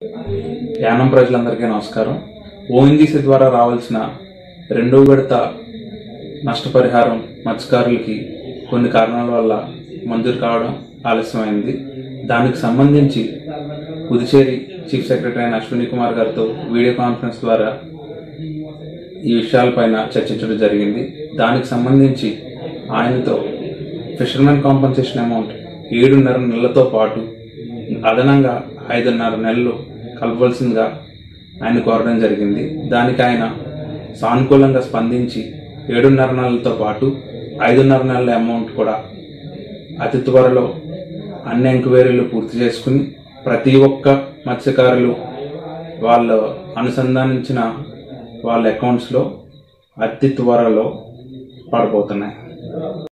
యానం ప్రజలందరికీ నమస్కారం ఓఎన్జీసీ ద్వారా రావాల్సిన రెండో విడత నష్టపరిహారం మత్స్యకారులకి కొన్ని కారణాల వల్ల మంజూరు కావడం ఆలస్యమైంది దానికి సంబంధించి పుదుచేరి చీఫ్ సెక్రటరీ అయిన అశ్విని కుమార్ గారితో వీడియో కాన్ఫరెన్స్ ద్వారా ఈ విషయాలపైన చర్చించడం జరిగింది దానికి సంబంధించి ఆయనతో ఫిషర్మెన్ కాంపన్సేషన్ అమౌంట్ ఏడున్నర నెలలతో పాటు అదనంగా ఐదున్నర నెలలు కలపవలసిందిగా ఆయన కోరడం జరిగింది దానికి ఆయన సానుకూలంగా స్పందించి ఏడున్నర నెలలతో పాటు ఐదున్నర నెలల అమౌంట్ కూడా అతి త్వరలో అన్ని ఎంక్వైరీలు పూర్తి చేసుకుని ప్రతి ఒక్క మత్స్యకారులు వాళ్ళు అనుసంధానించిన వాళ్ళ అకౌంట్స్లో అతి త్వరలో పడబోతున్నాయి